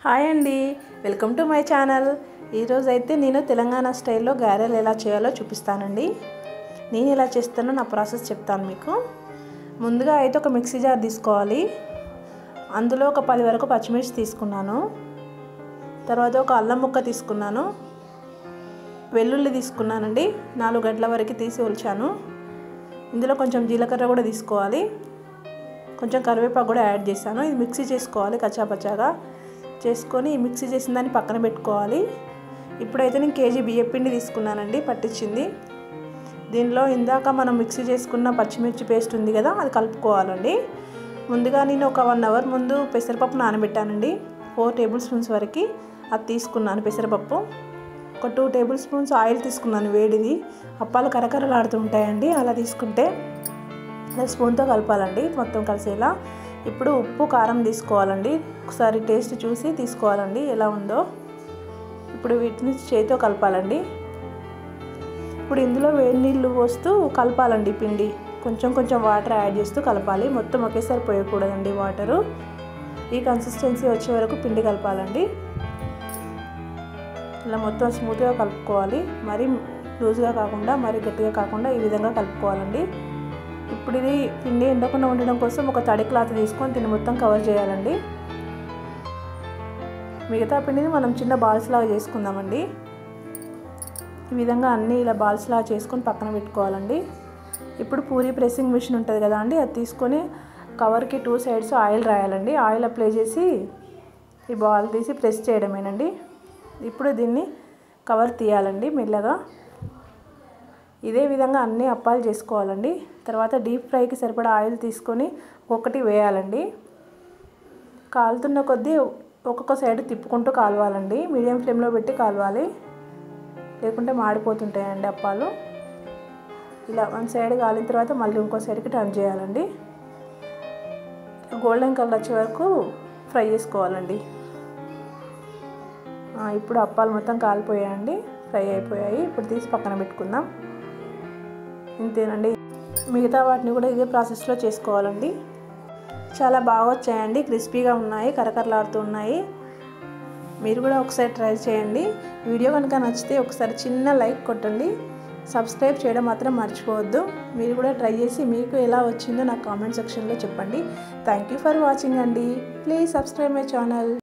hi అండి welcome to my channel ఈరోజు అయితే నేను తెలంగాణ స్టైల్లో గారెలు ఎలా చేయాలో చూపిస్తానండి నేను ఎలా చేస్తానో నా ప్రాసెస్ చెప్తాను మీకు ముందుగా అయితే ఒక మిక్సీ జార్ తీసుకోవాలి అందులో ఒక పది వరకు పచ్చిమిర్చి తీసుకున్నాను తర్వాత ఒక అల్లం ముక్క తీసుకున్నాను వెల్లుల్లి తీసుకున్నానండి నాలుగు గంటల వరకు తీసి ఉంచాను ఇందులో కొంచెం జీలకర్ర కూడా తీసుకోవాలి కొంచెం కరివేపాకు కూడా యాడ్ చేశాను ఇది మిక్సీ చేసుకోవాలి కచ్చాపచ్చాగా చేసుకొని మిక్సీ చేసిన దాన్ని పక్కన పెట్టుకోవాలి ఇప్పుడైతే నేను కేజీ బియ్యం పిండి తీసుకున్నానండి పట్టించింది దీనిలో ఇందాక మనం మిక్సీ చేసుకున్న పచ్చిమిర్చి పేస్ట్ ఉంది కదా అది కలుపుకోవాలండి ముందుగా నేను ఒక వన్ అవర్ ముందు పెసరపప్పు నానబెట్టానండి ఫోర్ టేబుల్ స్పూన్స్ వరకు అది తీసుకున్నాను పెసరపప్పు ఒక టూ టేబుల్ స్పూన్స్ ఆయిల్ తీసుకున్నాను వేడిది అప్పాలు కరకరలాడుతుంటాయండి అలా తీసుకుంటే అలా స్పూన్తో కలపాలండి మొత్తం కలిసేలా ఇప్పుడు ఉప్పు కారం తీసుకోవాలండి ఒకసారి టేస్ట్ చూసి తీసుకోవాలండి ఎలా ఉందో ఇప్పుడు వీటిని చేతితో కలపాలండి ఇప్పుడు ఇందులో వేడి నీళ్ళు పోస్తూ కలపాలండి పిండి కొంచెం కొంచెం వాటర్ యాడ్ చేస్తూ కలపాలి మొత్తం ఒకేసారి పోయకూడదండి వాటరు ఈ కన్సిస్టెన్సీ వచ్చే వరకు పిండి కలపాలండి ఇలా మొత్తం స్మూత్గా కలుపుకోవాలి మరీ లూజ్గా కాకుండా మరీ గట్టిగా కాకుండా ఈ విధంగా కలుపుకోవాలండి ఇప్పుడు ఇది పిండి ఎండకుండా ఉండడం కోసం ఒక తడి క్లాత్ తీసుకొని దీన్ని మొత్తం కవర్ చేయాలండి మిగతా పిండిని మనం చిన్న బాల్స్ లాగా చేసుకుందామండి ఈ విధంగా అన్నీ ఇలా బాల్స్ లాగా చేసుకొని పక్కన పెట్టుకోవాలండి ఇప్పుడు పూరి ప్రెస్సింగ్ మిషన్ ఉంటుంది కదా అండి అది తీసుకొని కవర్కి టూ సైడ్స్ ఆయిల్ రాయాలండి ఆయిల్ అప్లై చేసి ఈ బాల్ తీసి ప్రెస్ చేయడమేనండి ఇప్పుడు దీన్ని కవర్ తీయాలండి మెల్లగా ఇదే విధంగా అన్ని అప్పాలు చేసుకోవాలండి తర్వాత డీప్ ఫ్రైకి సరిపడా ఆయిల్ తీసుకొని ఒకటి వేయాలండి కాలుతున్న కొద్దీ ఒక్కొక్క సైడ్ తిప్పుకుంటూ కాలవాలండి మీడియం ఫ్లేమ్లో పెట్టి కాలవాలి లేకుంటే మాడిపోతుంటాయండి అప్పాలు ఇలా వన్ సైడ్ కాలిన తర్వాత మళ్ళీ ఇంకో సైడ్కి టర్న్ చేయాలండి గోల్డెన్ కలర్ వచ్చే వరకు ఫ్రై చేసుకోవాలండి ఇప్పుడు అప్పాలు మొత్తం కాలిపోయాయండి ఫ్రై అయిపోయాయి ఇప్పుడు తీసి పక్కన పెట్టుకుందాం ఇంతేనండి మిగతా వాటిని కూడా ఇదే ప్రాసెస్లో చేసుకోవాలండి చాలా బాగా వచ్చాయండి క్రిస్పీగా ఉన్నాయి కరకరలాడుతూ ఉన్నాయి మీరు కూడా ఒకసారి ట్రై చేయండి వీడియో కనుక నచ్చితే ఒకసారి చిన్న లైక్ కొట్టండి సబ్స్క్రైబ్ చేయడం మాత్రం మర్చిపోవద్దు మీరు కూడా ట్రై చేసి మీకు ఎలా వచ్చిందో నాకు కామెంట్ సెక్షన్లో చెప్పండి థ్యాంక్ యూ ఫర్ వాచింగ్ అండి ప్లీజ్ సబ్స్క్రైబ్ మై ఛానల్